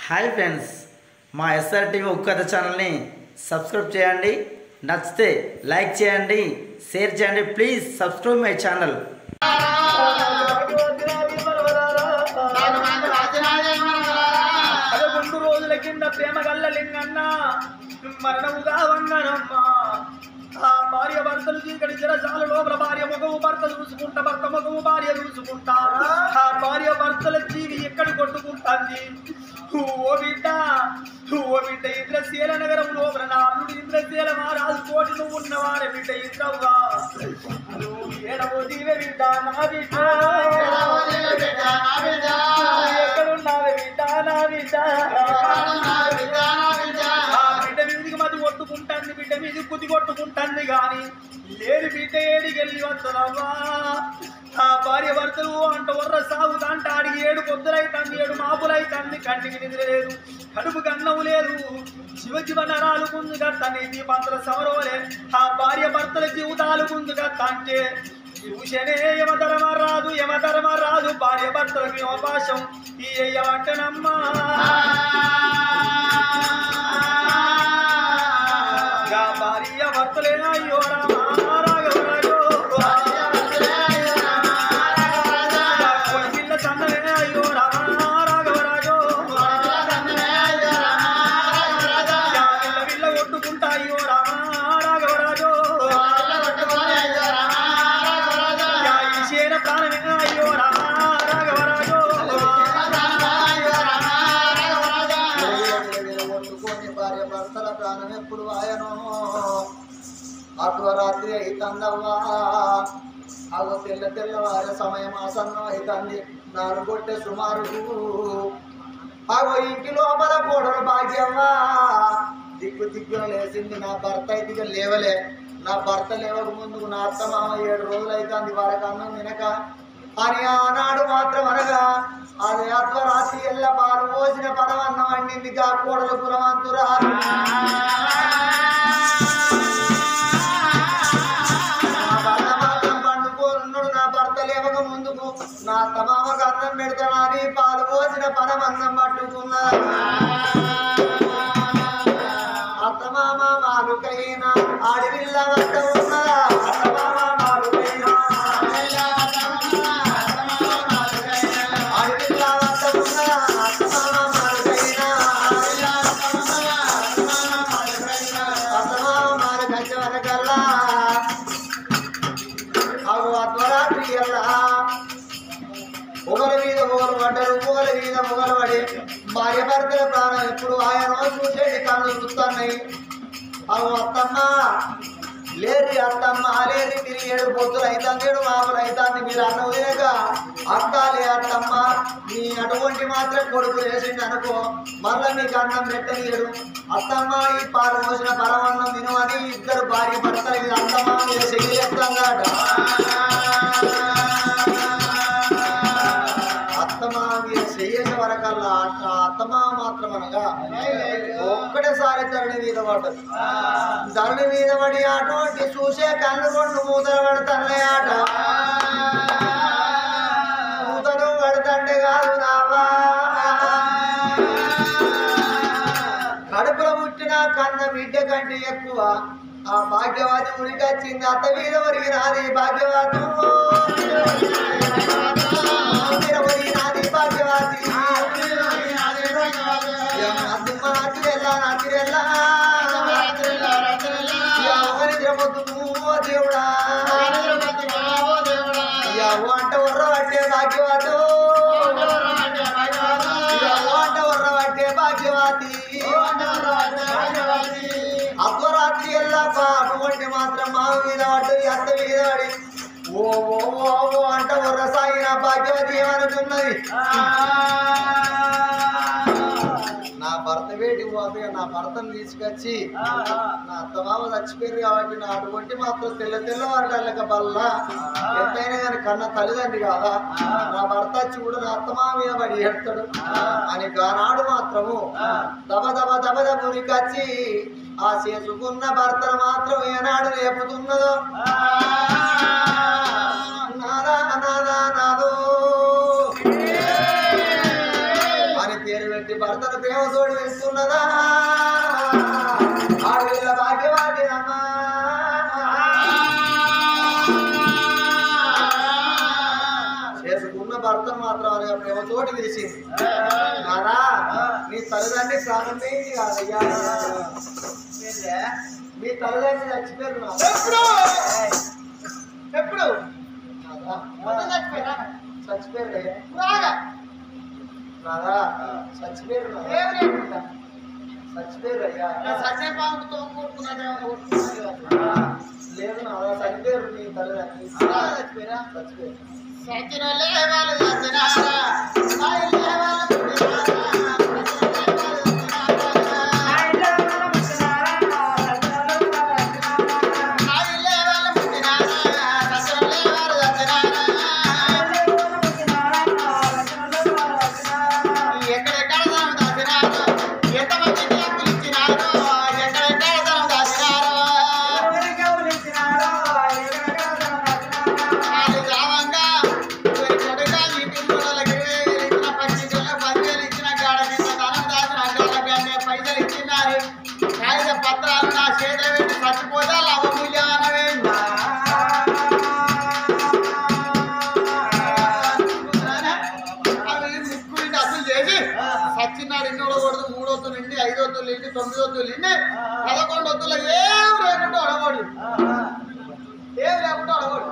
Hi friends మా SR TV ఉక్కత ఛానల్ని సబ్స్క్రైబ్ చేయండి నచ్చితే లైక్ చేయండి షేర్ చేయండి ప్లీజ్ సబ్స్క్రైబ్ మై ఛానల్ పదకొండు రోజుల కింద ప్రేమ గల్ల లింగన్న మరణముగా వంగనమ్మ ఆ భార్య భర్తలు చీకటి చిరసాల లోపల భార్య ముఖము భర్త చూసుకుంటా భర్త ముఖము భార్య చూసుకుంటా ఆ భార్య భర్తల జీవి ఎక్కడ కొట్టుకుంటాంది ఓ బిడ్డ ఓ బిడ్డ ఇంద్రశీల నగరం లోపల నా అల్లుడు ఇంద్రశీల మహారాజు కోటి నువ్వు ఉన్నవారే బిడ్డ ఇంద్రవుగా నువ్వు ఏడవో దీవె బిడ్డ నా బిడ్డ ఎక్కడున్నావే బిడ్డ నా బిడ్డ ఆ బిడ్డ మీదికి మతి కొట్టుకుంటాంది బిడ్డ మీది కుది కొట్టుకుంటాంది గాని లేని బిడ్డ ఏడికెళ్ళి వస్తుందవ్వా ఆ భార్య భర్తలు అంట వర్ర సాగుదంట ఆడికి ఏడు పొద్దులైతుంది ఏడు మాపులైతుంది కంటికి నిద్ర లేదు కడుపు కన్నవు లేదు శివ జీవ నరాలు ముందుగా తన పంతుల సవరవలే ఆ భార్య భర్తల జీవితాలు ముందుగా తంటే చూసనే యమధర్మ రాదు యమధర్మ రాదు భార్య భర్తలకు యమపాశం ఈ అయ్యవంటనమ్మా గా భార్య భర్తలే అయ్యో రామా రాఘవరాజో. గా కొడుకిళ్ళ సన్నలే అయ్యో రామా రాఘవరాజో. గా విల్ల విల్ల కొట్టుకుంటా అయ్యో రామా రాఘవరాజో. గా ఈశేన ప్రాణమే అయ్యో రామా రాఘవరాజో. కొట్టుకొని భార్య భర్తల ప్రాణం ఎప్పుడు ఆయనో అర్ధరాత్రి అయితందవ్వా అగో తెల్ల తెల్లవారే సమయం ఆసన్నం అయితంది నాలుగు కొట్టే సుమారు అగో ఇంటి లోపల కోడలు భాగ్యవ్వా దిక్కు దిక్కున లేచింది నా భర్త అయితే ఇక లేవలే నా భర్త లేవక ముందుకు నా అత్త మామ ఏడు రోజులు అవుతుంది వారికి అన్నం తినక అని ఆనాడు మాత్రం అనగా అది అర్ధరాత్రి ఎల్ల పాలు పోసిన పరమన్నం వండింది గా కోడలు కులవంతురాలు నా భర్త మాత్రం పండుకోనున్నాడు నా భర్త లేవక ముందుకు నా తమామకు అన్నం పెడతానని పాలు పోసిన పరమన్నం పట్టుకున్నదా అత్తమామ మాలుకైనా ఆడివిల్ల వద్ద ఉన్నదా అత్తమామ మాలుకైనా ఆడివిల్ల వద్ద ఉన్నదా అత్తమామ మాలుకైనా అత్తమామ మాలు గంట వరకల్లా అవు అర్ధరాత్రి ఎల్లా ఒకరి మీద ఒకరు పడ్డరు ఒకరి మీద ఒకరు పడి భార్య భర్తల ప్రాణం ఎప్పుడు ఆయన చూసేటి కళ్ళు చూస్తున్నాయి అవు అత్తమ్మ లేరి అత్తమ్మ లేరి తిరిగి ఏడు పొద్దులు అవుతాను ఏడు మామూలు అవుతాను మీరు అన్న వదిలేక అత్తాలే అత్తమ్మ నీ అటువంటి మాత్రం కొడుకు వేసిండు అనుకో మళ్ళా నీకు అన్నం పెట్టనీయడు అత్తమ్మ ఈ పాలు పోసిన పరమన్నం వినువని ఇద్దరు భార్య భర్తలు ఇది అత్తమ్మ మీద చెయ్యి ఎత్తంగాట అత్తమా మీరు చెయ్యేసే వరకల్లా ఆ అత్తమా మాత్రం అనగా ఒక్కటేసారి ధరణి మీద పడ్డది ధరణి మీద పడి అటువంటి చూసే కళ్ళు రెండు మూతలు పడతానే ఆట మూతలు పడతంటే కాదు నావా కడుపులో పుట్టిన కన్న బిడ్డ కంటే ఎక్కువ ఆ భాగ్యవాది ఉరికొచ్చింది అత్త మీద ఒరిగి నాది భాగ్యవాదు నాది భాగ్యవాది అద్దమ్మ నాటిరెల్లా నాటిరెల్లా నిద్రపోతు నువ్వు దేవుడా యవ్వ అంట ఉర్ర పట్టే భాగ్యవాదు యవ్వ అంట ఉర్ర పట్టే భాగ్యవాది అర్ధరాత్రి ఎల్లా అటువంటి మాత్రం మా మీద పడ్డది అత్త మీద పడి ఓ ఓ ఓ ఓ అంట ఉర్ర సాగిన భాగ్యవతి ఏమనుకున్నది నా భర్త వేటి పోతే నా భర్తను తీసుకొచ్చి నా అత్తమామ చచ్చిపోయారు కాబట్టి నా అటువంటి మాత్రం తెల్ల తెల్లవారటల్లక బల్ల ఎంతైనా కానీ కన్న తల్లిదండ్రి కాదా నా భర్త వచ్చి కూడా నా అత్తమామ మీద పడి ఏడతాడు అని గానాడు మాత్రము దబ దబ దబ దబ ఉరికొచ్చి ఆ చేసుకున్న భర్తను మాత్రం ఏనాడు లేపుతున్నదో నాదా నాదా నాదో అని పేరు పెట్టి భర్తను ప్రేమ తోడు వెళ్తున్నదా ఆడపిల్ల భాగ్యవాడినమ్మా చేసుకున్న భర్తను మాత్రం అనే ప్రేమ తోటి విరిచింది నానా నీ తల్లిదండ్రి ప్రాణం పోయింది కాదయ్యా మీ తల్లిదండ్రి చచ్చిపోయారు నాన్న. ఎప్పుడు నాదా, చచ్చిపోయారు అయ్యా నాదా చచ్చిపోయారు నాదా. చచ్చిపోయారు అయ్యా లేదు నాదా చనిపోయారు నీ తల్లిదండ్రి చచ్చిపోయారు పత్రాలు నా చేతిలో పెట్టి చచ్చిపోతే లవమూల్యానవేందా అవి ముక్కుని అసలు చేసి సచ్చినాడు ఇన్ని కొడదు మూడొద్దు నిండి ఐదొద్దు నిండి తొమ్మిదొద్దు నిండి పదకొండొద్దులు ఏం లేకుండా అడగడు ఏం లేకుండా అడగడు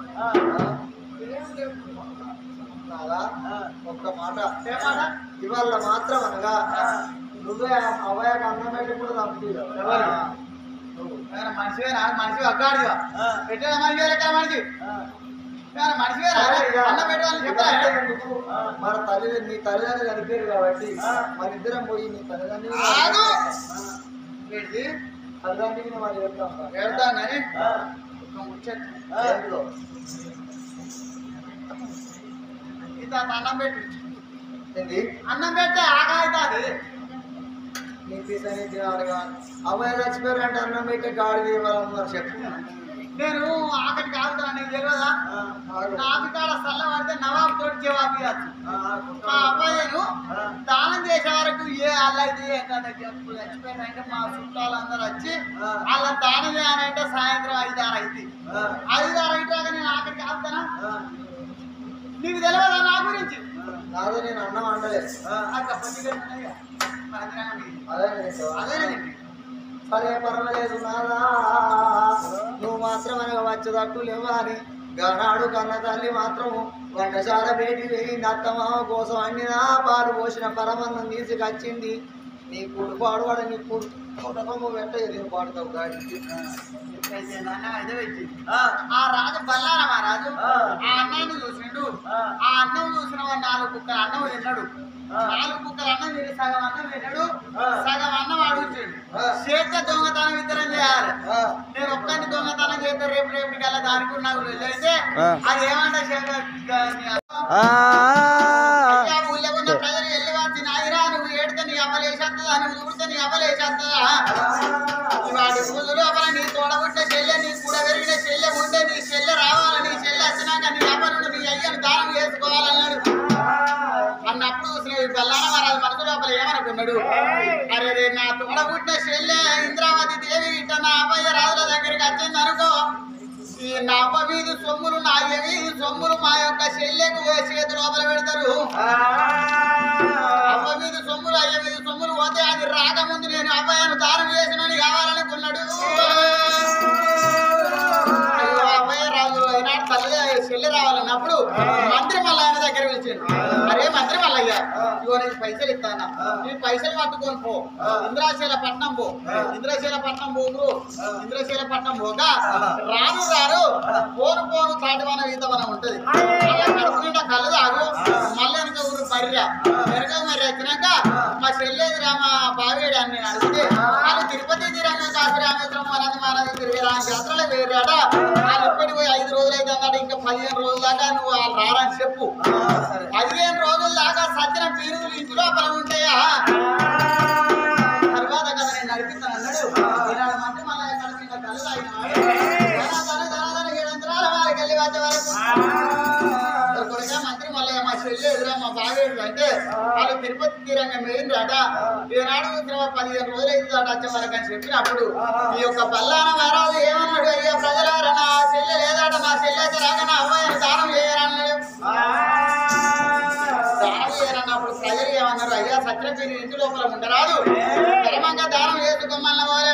నాదా ఒక్క మాట ఏమాట ఇవాళ మాత్రం అనగా నువ్వే అవ్వయాక అన్నం పెట్టి కూడా చంపుతుంది ఎవరు? ఏమైనా మనిషివేనా మనిషి అగ్గాడిగా పెట్టిన మనిషి వేరే మనిషి ఏమైనా మనిషివేనా అన్నం పెట్టాలని చెప్పరా మన తల్లి నీ తల్లిదండ్రులు చనిపోయారు కాబట్టి మన ఇద్దరం పోయి నీ తల్లిదండ్రులు ఆగు! ఏంటిది? తల్లిదండ్రులు మరి చెప్తాం రా. వెళ్తాం కానీ ఒక ముచ్చట. ఏంటిదో? ఇంత అన్నం పెట్టు ఏంది అన్నం పెడితే ఆకలి నీ పీసని తినాలిగా అవ్వయ్య చచ్చిపోయారు అంటే అన్నం పెట్టి గాడి ఇవ్వాలన్నారు చెప్పు నేను ఆకలికి ఆగుతాను నీకు తెలియదా ఆగు. నాకు కాడ సల్ల పడితే నవాబ్ తోటి జవాబు ఇవ్వచ్చు మా అబ్బాయిను దానం చేసే వరకు ఏ అల్లైతే ఏంటంటే చెప్పు చచ్చిపోయిందంటే మా చుట్టాలందరూ వచ్చి వాళ్ళ దానం చేయాలంటే సాయంత్రం ఐదు ఆరు అయింది ఐదు ఆరు అయిపోయాక నేను ఆకలికి ఆగుతానా నీకు తెలియదా నా గురించి నాదో నేను అన్నం వండలేదు అక్క పచ్చిగా ఉన్నాయిగా. మరి అందుకనే నీకు. అదే నేను అదేనే నీకు. సరే పర్వాలేదు నాదా నువ్వు మాత్రం అనగా వచ్చేటట్టు లేవా అని గనాడు కన్న తల్లి మాత్రము వంటశాల బయటి వేయింది అత్తమామ కోసం అన్నినా పాలు పోసిన పరమన్నం తీసుకొచ్చింది నీ కుడు పాడువాడు నీ కుడు కుటుంబం వెంట ఎదురు పాడుతావు గాడికి అయితే నాన్న అయితే వచ్చింది. ఆ రాజు బల్లారా మా రాజు ఆ అన్నాన్ని చూసిండు ఆ అన్నం చూసిన వాడు నాలుగు కుక్కల అన్నం తిన్నాడు నాలుగు కుక్కల అన్నం తిని సగం అన్నం తిన్నాడు సగం అన్నం అడుగుతాడు చేత దొంగతనం ఇద్దరం చేయాలి నేను ఒక్కరిని దొంగతనం చేస్తే రేపు రేపు కల్లా దానికి కూడా నాకు వెళ్ళైతే అది ఏమంటే చేత అయ్యా, ఊళ్ళో ఉన్న ప్రజలు ఎల్లి వచ్చి నాయనా నువ్వు ఏడితే నీ అమ్మలేసేస్తుందా నువ్వు ఊడితే నీ అమ్మలేసేస్తుందా వాడి రోజు లోపల నీ తోడబుట్టిన చెల్లె నీ కూడా పెరిగిన చెల్లె ఉంటే నీ చెల్లె రావాలి నీ చెల్లె వచ్చినాక నీ అమ్మనుడు నీ అయ్యను దానం చేసుకోవాలన్నాడు అన్నప్పుడు శ్రీ బల్లాన మహారాజు మనసు లోపల ఏమనుకున్నాడు అరే రే నా తోడబుట్టిన చెల్లె ఇంద్రావతి దేవి ఇట్ట నా అబ్బాయి రాజుల దగ్గరికి వచ్చింది అనుకో ఈ నవ్వ వీధి సొమ్ములు నా వీధి సొమ్ములు మా యొక్క చెల్లెకు చేతి లోపల పెడతారు అవ్వ మీద సొమ్ములు అయ్య మీద సొమ్ములు పోతే అది రాకముందు నేను అబ్బాయిని దానం చేసినని కావాలనుకున్నాడు అయ్యో అబ్బాయి రాజు ఈనాడు తల్లి చెల్లి రావాలన్నప్పుడు మంత్రి మల్ల ఆయన దగ్గర పిలిచాడు అరే మంత్రి మల్లయ్య ఇగో నీకు పైసలు ఇస్తాను నీ పైసలు పట్టుకొని పో ఇంద్రాశీల పట్నం పో ఇంద్రశీల పట్నం పోగురు ఇంద్రశీల పట్నం పోక రాను రారు పోను పోను తాటివనం ఈతవనం ఉంటది అలా కడుపు నిండా కళ్ళు తాగు మళ్ళీ వెనక ఊరు బర్రె వెనక మరి వచ్చినాక మా చెల్లెది రామ బావేడి అని నేను అడిగితే వాళ్ళు తిరుపతి తిరంగ కాశీ రామేశ్వరం మహారాజు మహారాజు తిరిగి రామ జాతరలో వేరాడ వాళ్ళు ఇప్పటికి పోయి ఐదు రోజులు అయితే అన్నాడు ఇంకా పదిహేను రోజుల దాకా నువ్వు వాళ్ళు రారని చెప్పు పదిహేను రోజుల దాకా సత్యన పీరుగులు ఇంటి లోపల ఉంటాయా తర్వాత కదా నేను నడిపిస్తాను అన్నాడు ఈనాడు మంత్రి మళ్ళీ కడుపు నిండా కళ్ళు తాగినాడు ధన ధన ధన ధన ఏడంతరాల వారికి వెళ్ళి వచ్చే వరకు కొడుకా మంత్రి మల్లయ్య మా చెల్లి ఎదురా మా బావేడు అంటే వాళ్ళు తిరుపతి తీరంగా మెయిందట ఈనాడు చూసిన పదిహేను రోజులు అవుతుందట వచ్చే వరకు అని చెప్పినప్పుడు ఈ యొక్క పల్లాన మహారాజు ఏమన్నాడు అయ్యా ప్రజలారా నా చెల్లె లేదట నా చెల్లె అయితే రాక నా అమ్మాయిని దానం చేయరన్నాడు దానం చేయరన్నప్పుడు ప్రజలు ఏమన్నారు అయ్యా సత్యపేరు ఇంటి లోపల ఉండరాదు ధర్మంగా దానం చేసుకోమన్న వారే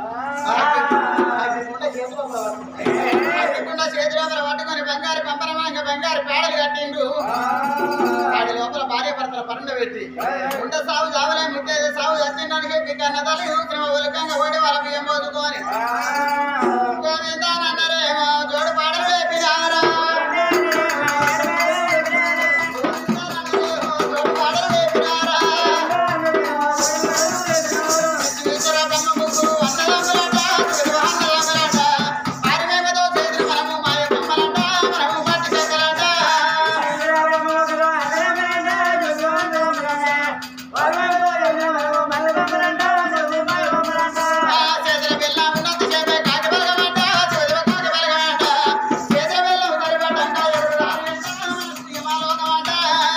అగ్గిపుండ చేతి లోపల పట్టుకొని బంగారు పంపరమాంగ బంగారు పేడలు కట్టిండు వాడి లోపల భార్య భర్తల పరుండ పెట్టి ఉండ సాగు చావలే ముట్టేది సాగు చచ్చిందని చెప్పి కన్న తల్లి చూసిన ఉలకంగా ఓడి వాళ్ళ బియ్యం పోసుకొని గోవిందానన్నారేమో జోడు పాడలు వేపినారా గోవిందానన్నారేమో జోడు పాడలు వేపినారా విశ్వరబ్రహ్మ ముగ్గు అన్నదమ్ములట, తెలుగు అన్నదమ్ములట. ఆరిమేమతో చేతులు మనము మాయ బొమ్మలట, మనము మట్టి చెక్కలట. ఆ చేతుల బెల్లం ఉన్నంత సేపే కాకి బలగమంట, చెవుల కాకి బలగమంట. చేతుల బెల్లం కరిపడ్డంట, ఎరుడు రాలింట, సీమాలోకమంట.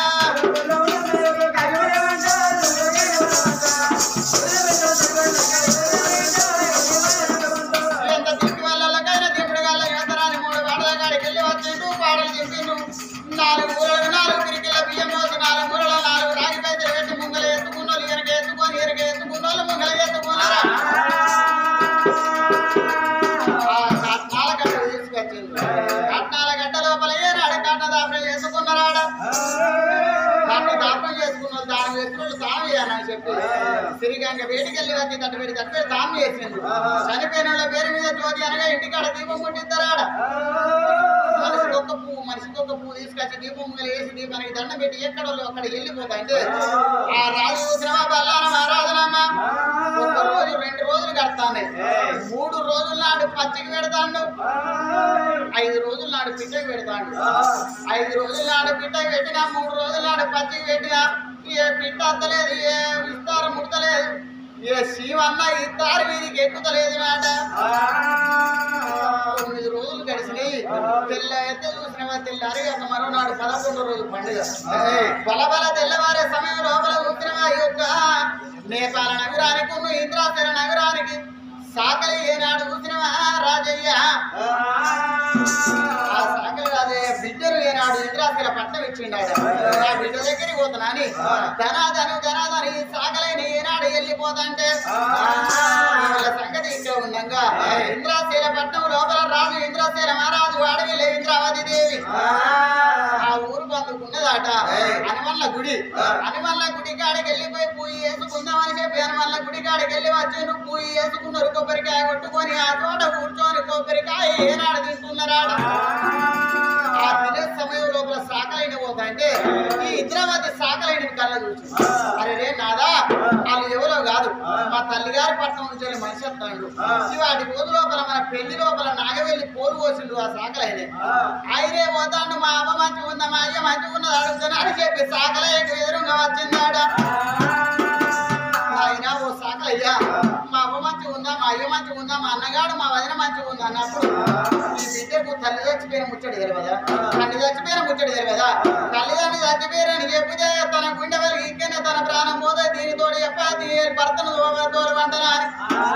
ఎంత తిప్పి వాళ్ళకైనా తిప్పుడు గల్ల యువతరాని మూడు పాటల కాడికి వెళ్ళి వచ్చిండు పాటలు చెప్పిండు నాలుగు మూలలు నాలుగు పిరికిల బియ్యం పోసి నాలుగు మూలల నాలుగు రాగి పైసలు పెట్టి ముంగల ఎత్తుకున్నోళ్ళు ఇరగ ఎత్తుకొని ఇరగ ఎత్తుకున్నోళ్ళు ముంగల ఎత్తుకున్నారా ఆ కట్నాల గడ్డ తీసుకొచ్చిండు కట్నాల గడ్డ లోపల ఏనాడు కట్న దాపడం చేసుకున్నారాడ కట్న దాపడం చేసుకున్న వాళ్ళు దానం చేసుకున్న వాళ్ళు తాను చేయాలని చెప్పి సిరిగంగ వేడికెళ్ళి వచ్చి తట్టు వేడి తట్టు వేడి తాను చేసిండు చనిపోయిన వాళ్ళ పేరు మీద జ్యోతి అనగా ఇంటికాడ దీపం ముట్టిస్తారాడ మనిషికి ఒక్క పువ్వు మనిషికి ఒక పువ్వు తీసుకొచ్చి దీపం ముంగలు వేసి దీపానికి దండం పెట్టి ఎక్కడ వాళ్ళు అక్కడ వెళ్ళిపోతా అంటే ఆ రాజు చూసినవా బల్లానం ఆరాధనమ్మా ఒక రోజు రెండు రోజులు కడతాను మూడు రోజుల నాడు పచ్చికి పెడతాడు ఐదు రోజుల నాడు పిట్టకి పెడతాడు ఐదు రోజుల నాడు పిట్టకి పెట్టినా మూడు రోజుల నాడు పచ్చికి పెట్టినా ఏ పిట్ట అత్తలేదు ఏ విస్తారం ముడతలేదు ఏ శివన్న ఇస్తారు వీరికి ఎక్కుతలేదు మాట తొమ్మిది రోజులు గడిచినాయి తెల్ల ఎత్తే చూసినవా తెల్లారి ఒక మరోనాడు పదకొండు రోజు పండుగ బలబల తెల్లవారే సమయం లోపల చూసినవా ఈ యొక్క నేపాల నగరానికి ఉన్న ఇంద్రాచల నగరానికి సాకలి ఏనాడు చూసినవా రాజయ్య ఆ సాకలి రాజయ్య బిడ్డను ఏనాడు ఇంద్రాచల పట్టణం ఇచ్చిండాడు ఆ బిడ్డ దగ్గరికి పోతున్నా అని ధనాధను ధనాధని సాకలైన ఏనాడు వెళ్ళిపోతంటే వీళ్ళ సంగతి ఇక్కడ ఉండంగా ఇంద్రాశీల పట్నం లోపల రాజు ఇంద్రాశీల మహారాజు అడవిలే ఇంద్రావతి దేవి ఆ ఊరు బందుకున్నదట హనుమల్ల గుడి హనుమల్ల గుడి కాడికి వెళ్ళిపోయి పూజ చేసుకుందామని చెప్పి హనుమల్ల గుడి కాడికి వెళ్ళి వచ్చి నువ్వు పూజ చేసుకున్నారు కొబ్బరికాయ కొట్టుకొని ఆ తోట కూర్చొని కొబ్బరికాయ ఏనాడు తింటున్నారాడ ఆ తినే సమయం లోపల సాకలైన పోతాంటే ఈ ఇంద్రావతి సాకలైన కళ్ళ చూసి అరే రే నాదా వాళ్ళు ఎవరో కాదు మా తల్లిగారి పట్నం నుంచి వెళ్ళి మనిషి వస్తాడు వాటి రోజు లోపల మన పెళ్లి లోపల నాగవెల్లి పోరు పోసిండు ఆ సాకలైన ఆయనే పోతాడు మా అమ్మ మంచిగా ఉందా మా అయ్య మంచిగా ఉన్నది అడుగుతాను అని చెప్పి సాకలయ్యకు ఎదురుగా వచ్చిందాడా ఆయన ఓ సాకలయ్యా మా అమ్మ మంచిగా ఉందా మా అయ్య మంచిగా ఉందా మా అన్నగాడు మా వదిన మంచిగా ఉందా అన్నప్పుడు ఈ బిడ్డకు తల్లి చచ్చిపోయిన ముచ్చడి తెలియదా తల్లి చచ్చిపోయిన ముచ్చడి తెలియదా తల్లిదండ్రులు చచ్చిపోయారని చెప్తే తన గుండె వెలిగి ఇంకనే తన ప్రాణం పోతే దీనితో చెప్పి భర్తను తోలు వంటనా అని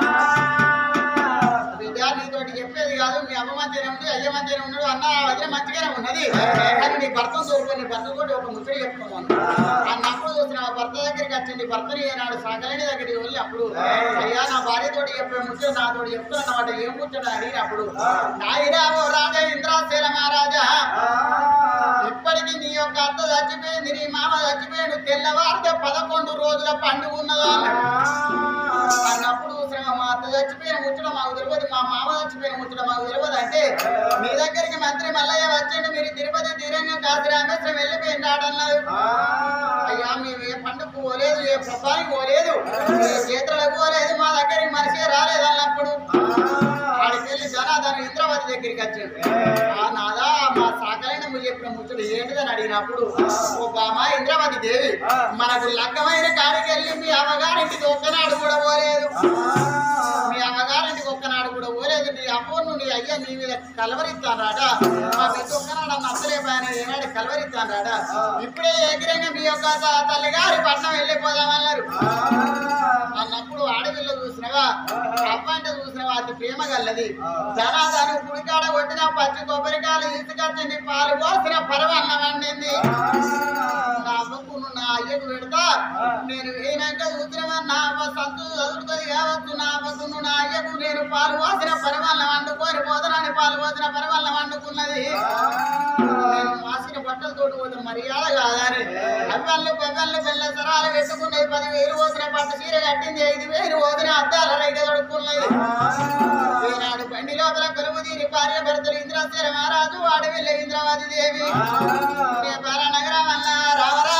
బిడ్డ నీతోటి చెప్పేది కాదు మీ అమ్మ మంచిగానే ఉంది అయ్య మంచిగానే ఉన్నాడు అన్న వదిన మంచిగానే ఉన్నది కానీ నీ భర్తను తోడుకో నీ భర్త తోటి ఒక ముచ్చడి చెప్పుకోమని అన్నప్పుడు చూసిన ఆ భర్త దగ్గరికి వచ్చింది భర్తని ఏనాడు సగలేని దగ్గరికి వెళ్ళి అప్పుడు అయ్యా నా భార్యతోటి చెప్పే ముచ్చడు నాతోటి చెప్తున్నమాట ఏం ముచ్చడు అని అడిగినప్పుడు నాయనా ఓ రాజా ఇంద్రాశీల మహారాజా ఇప్పటికి నీ యొక్క అత్త చచ్చిపోయింది నీ మామ చచ్చిపోయాడు తెల్లవారితే పదకొండు రోజుల పండుగ ఉన్నదా అన్నప్పుడు శ్రమ మా అత్త చచ్చిపోయిన ముచ్చట మాకు తెలియదు మా మామ చచ్చిపోయిన ముచ్చట మాకు తెలియదు అంటే మీ దగ్గరికి మంత్రి మల్లయ్య వచ్చండి మీరు తిరుపతి తీరంగా కాశీ రామేశ్వరం వెళ్ళిపోయింది ఆడన్నారు అయ్యా మేము ఏ పండుగ పోలేదు ఏ పబ్బానికి పోలేదు ఏ చేతులకు పోలేదు మా దగ్గరికి మనిషి రాలేదు అన్నప్పుడు ఆడికి వెళ్ళి జనాదన ఇంద్రావతి దగ్గరికి వచ్చాడు ఆ నాదా మా సాకలైన నువ్వు చెప్పిన ముచ్చడు ఏంటిదని అడిగినప్పుడు ఓ బామా ఇంద్రావతి దేవి మనకు లగ్గమైన కాడికి వెళ్ళి మీ అమ్మగారింటికి ఒక్కనాడు కూడా పోలేదు మీ అమ్మగారింటికి ఒక్కనాడు కూడా పోలేదు నీ అమ్మోను నీ అయ్యా నీ మీద కలవరిస్తాను రాట మా బిడ్డ ఒక్కనాడు నచ్చలేపాయని ఏనాడు కలవరిస్తాను రాట ఇప్పుడే ఎగిరంగా మీ యొక్క త- తల్లిగారి పట్నం వెళ్ళిపోదామన్నారు అన్నప్పుడు ఆడపిల్ల చూసినవా అబ్బాయిని చూసినవా అతి ప్రేమ గల్లది ధనాదాని పుడికాడ కొట్టిన పచ్చి కొబ్బరికాయలు ఇసుకొచ్చింది పాలు పోసిన పరవన్న వండింది నా అమ్మకు నా అయ్యకు పెడతా నేను వేయినాక చూసినవా నా అవ్వ సంతు చదువుతుంది కావచ్చు నా అమ్మకు నా అయ్యకు నేను పాలు పోసిన పరవల్ల వండుకొని పోతనాన్ని పాలు పోసిన పరవల్ల వండుకున్నది నేను మాసిన బట్టలతో పోతున్న మర్యాద కాదని అవ్వళ్ళు పెవ్వళ్ళు బెల్ల సరాలు పెట్టుకున్నది పది వేలు పోసిన పట్టు చీర కట్టింది ఐదు వేలు పోసిన అద్దాల రైక తడుక్కున్నది ఈనాడు బండి లోపల కొలువు తీరి భార్య భర్తలు ఇంద్రసేన మహారాజు అడవిల్ల ఇంద్రావతి దేవి నేపాల నగరం అన్న రావరా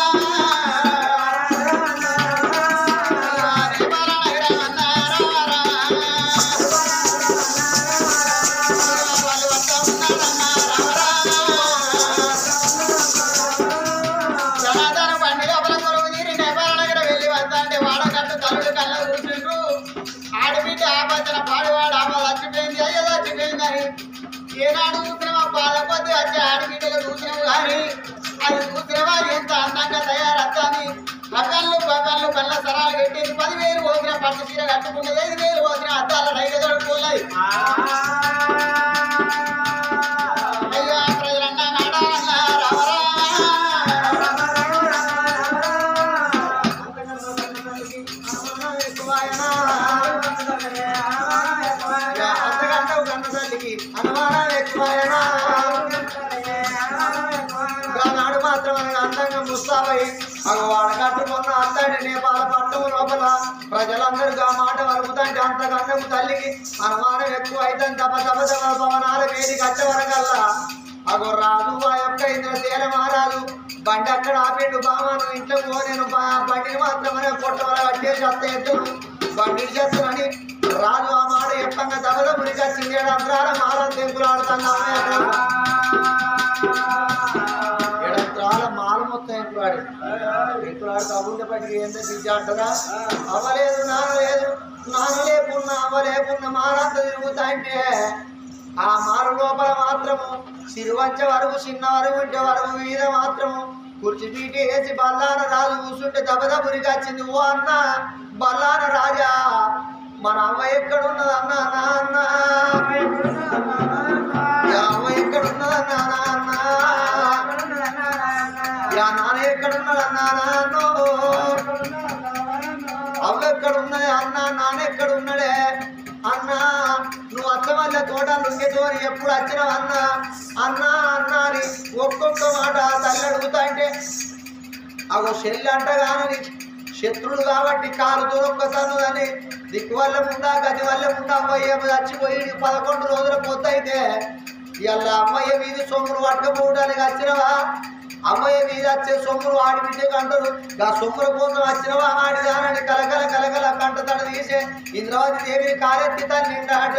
నేపాల నగరం అన్న రావరా వాళ్ళు వస్తా ఉన్నారన్న రావరా జనార్దన బండి లోపల కొలువు తీరి నేపాల నగరం వెళ్ళి వస్తా అంటే వాడకట్టు తల్లుడు కళ్ళ కూర్చుండ్రు ఆడబిడ్డ ఆపదన పాడువాడు ఆపద చచ్చిపోయింది అయ్యో చచ్చిపోయిందని ఏనాడు చూసినవా బాధ కొద్ది వచ్చి ఆడబిడ్డలు చూసినవు కానీ అది చూసినవా ఎంత అందంగా తయారత్తాని పక్కళ్ళు పక్కళ్ళు కళ్ళ సరాలు కట్టేది పదివేలు పోసిన పట్టు చీర కట్టుకున్నది ఐదు వేలు పోసిన అద్దాల డైగ దొరుకుతున్నాయి అయ్యో ప్రజలన్నా నాడా అన్నా రావరా అంతకంటే కన్న తల్లికి అనుమానం ఎక్కువైనా నాడు మాత్రం అందంగా ముస్తాబై మగవాడ కట్టుకున్న అత్తడి నేపాల పట్టణం లోపల ప్రజలందరూ ఆ మాట వలుపుతంటే అంత కన్నము తల్లికి అనుమానం ఎక్కువ అయితే తప తప తప భవనాల వేడి కట్ట వరకల్లా అగో రాజు ఆ యొక్క ఇంద్రసేన మహారాజు బండి అక్కడ ఆపిండు బామాను ఇంట్లో పో నేను బా- బండిని మాత్రమే పొట్ట వల్ల కట్టేసి అత్త ఎత్తును బండి చేస్తునని రాజు ఆ మాట ఎప్పంగా దబద మురికొచ్చింది అంతరాల మహారాజు తెంపులు ఆడుతున్నామే ఎడంత్రాల మాల మొత్తం ఎంకులాడు ఎంకులాడు కబుర్ల పట్టి ఏంటో బిడ్డ అంటారా అవ్వలేదు నానలేదు నానలేకున్నా అవ్వలేకున్న మాలంత తిరుగుతా అంటే ఆ మారు లోపల మాత్రము సిరువంచ వరకు చిన్న వరకు ఉంటే వరకు మీద మాత్రము కుర్చీ పీటి వేసి బల్లాన రాజు కూర్చుంటే దబద మురికొచ్చింది ఓ అన్న బల్లాన రాజా మన అమ్మ ఎక్కడున్నది అన్న నాన్న యా అమ్మ ఎక్కడున్నది అన్న నాన్న యా నాన్న ఎక్కడున్నాడు అన్నా నాన్నో అవ్వ ఎక్కడ ఉన్నది అన్న నాన్న ఎక్కడ ఉన్నాడే అన్నా నువ్వు అత్త వల్ల తోట లుంగితోని ఎప్పుడు వచ్చినావు అన్న అన్న అన్న అని ఒక్కొక్క మాట తల్లి అడుగుతా అంటే అగో చెల్లి అంట కానీ శత్రుడు కాబట్టి కాలు దూరొక్కతాను అని దిక్కు వల్ల ఉందా గది వల్ల ఉందా అమ్మయ్య చచ్చిపోయి పదకొండు రోజుల పొత్తైతే ఇలా అమ్మయ్య వీధి సొమ్ములు పట్టుకపోవడానికి వచ్చినవా అమ్మయ్య వీధి వచ్చే సొమ్ములు ఆడి బిడ్డకు అంటారు ఆ సొమ్ముల కోసం వచ్చినవా ఆడిదానని కలకల కలకల కంట తడ తీసే ఇంద్రావతి దేవిని కాలెత్తి తల్లి నిండాట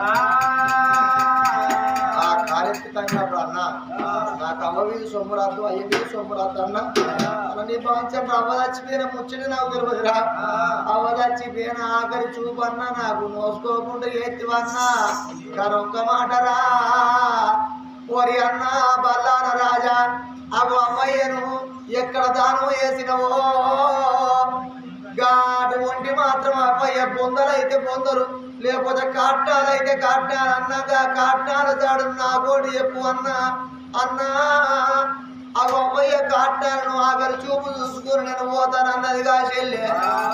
ఆ కాలెత్తి తగినప్పుడు అన్న నాకు అమ్మ వీధి సొమ్ము రాదు అయ్య వీధి సొమ్ము రాదు అన్న అన్న నీ భావించండి అవ్వ చచ్చిపోయిన ముచ్చడి నాకు తెలియదురా అవ్వ చచ్చిపోయిన ఆఖరి చూపన్న నాకు మోసుకోకుండా ఎత్తివన్నా కానీ ఒక్క మాటరా ఓరి అన్న బల్లాన రాజా అవు అమ్మయ్యను ఎక్కడ దానం వేసినవో గాడు ఒంటి మాత్రం అమ్మయ్య బొందలైతే బొందలు లేకపోతే కాట్టాలైతే కాట్టాలు అన్నగా కాట్టాల జాడు నా కోడి చెప్పు అన్న అన్నా అవి అమ్మయ్య కాట్టాలను ఆఖరి చూపు చూసుకుని నేను పోతానన్నదిగా చెల్లె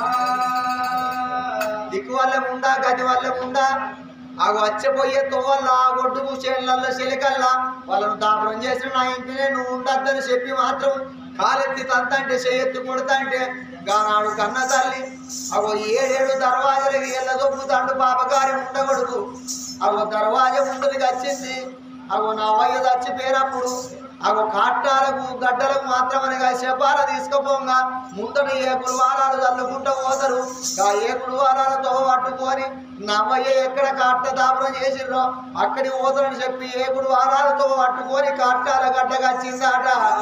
దిక్కు వల్ల ఉండా గది వల్ల ఉండా ఆ వచ్చపోయే తోవల్ల ఆ గొడ్డు చేళ్ళల్లో చెలికల్లా వాళ్ళను దాపడం చేసిన నా ఇంటినే నువ్వు ఉండద్దని చెప్పి మాత్రం కాలెత్తి తంతంటే చేయెత్తి కొడతంటే గానాడు కన్న తల్లి అగో ఏడేడు దర్వాజలకి ఎల్ల దొబ్బుతాడు పాపగారి ఉండగొడుకు అగో దర్వాజ ముందుకు వచ్చింది అగో నా వయ్య చచ్చిపోయినప్పుడు అగో కాట్టాలకు గడ్డలకు మాత్రమనగా శపాల తీసుకుపోగా ముందట ఏ గురువారాలు చల్లుకుంటూ పోతారు ఆ ఏ గురువారాలతో పట్టుకొని నవ్వయ్య ఎక్కడ కాట్ట దాపనం చేసిర్రో అక్కడికి పోతారని చెప్పి ఏ గురువారాలతో పట్టుకొని కాట్టాల గడ్డగా వచ్చిందాట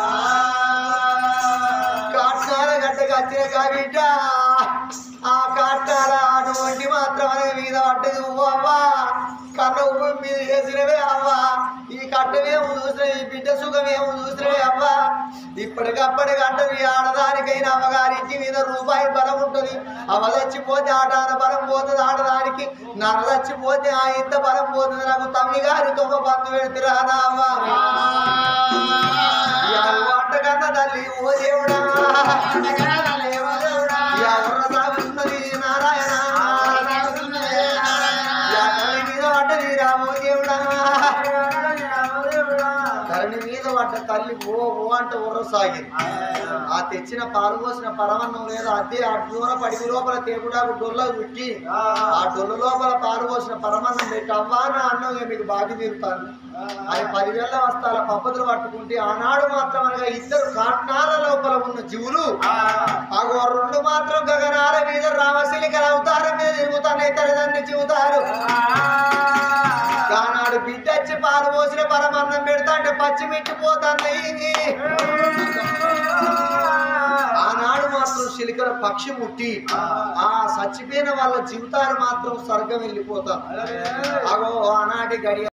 కాట్టాల గడ్డగా వచ్చిన కాబిడ్డ ఆ కాట్టాల అటువంటి మాత్రం అనే మీద పడ్డది ఓ అవ్వా కన్న ఉప్పు మీద వేసి సుఖం ఏమో చూసిరే అవ్వా ఇప్పటికప్పటికి అంటది ఆడదానికైనా అమ్మగారింటి మీద రూపాయి బలం ఉంటుంది అవ చచ్చిపోతే ఆటాన బలం పోతుంది ఆడదానికి నన్ను చచ్చిపోతే ఆ ఇంత బలం పోతుంది నాకు తమ్మి గారి తొమ్మ బంధు పెడుతురా అవ్వా అంటకన్నా తల్లి ఓ దేవుడా ఎవరు సాగుతున్నది నారాయణ యా తల్లి మీద పడ్డది రామో దేవుడా ధరణి మీద పడ్డ తల్లి ఓ ఓ అంటే ఉర్ర సాగింది ఆ తెచ్చిన పాలు పోసిన పరమన్నం లేదా అదే ఆ దూర పడికి లోపల తేపుడాకు డొల్ల చుట్టి ఆ డొల్ల లోపల పాలు పోసిన పరమన్నం పెట్టి అవ్వా నా అన్నం ఇక మీకు బాగి తీరుతాను అది పదివేల వస్తాల పద్ధతులు పట్టుకుంటే ఆనాడు మాత్రం అనగా ఇద్దరు కాట్నాల లోపల ఉన్న జీవులు ఆగో రెండు మాత్రం గగనాల మీద రామశిలికల అవతారం మీద తిరుగుతానే తల్లిదండ్రి చెబుతారు ఆనాడు బిడ్డ వచ్చి పాలు పోసిన పరమన్నం పెడతా అంటే పచ్చిమిట్టి పోతాయి ఆనాడు మాత్రం శిలికల పక్షి ముట్టి ఆ చచ్చిపోయిన వాళ్ళ జీవితాలు మాత్రం స్వర్గం వెళ్ళిపోతారు అగో ఆనాటి గడియ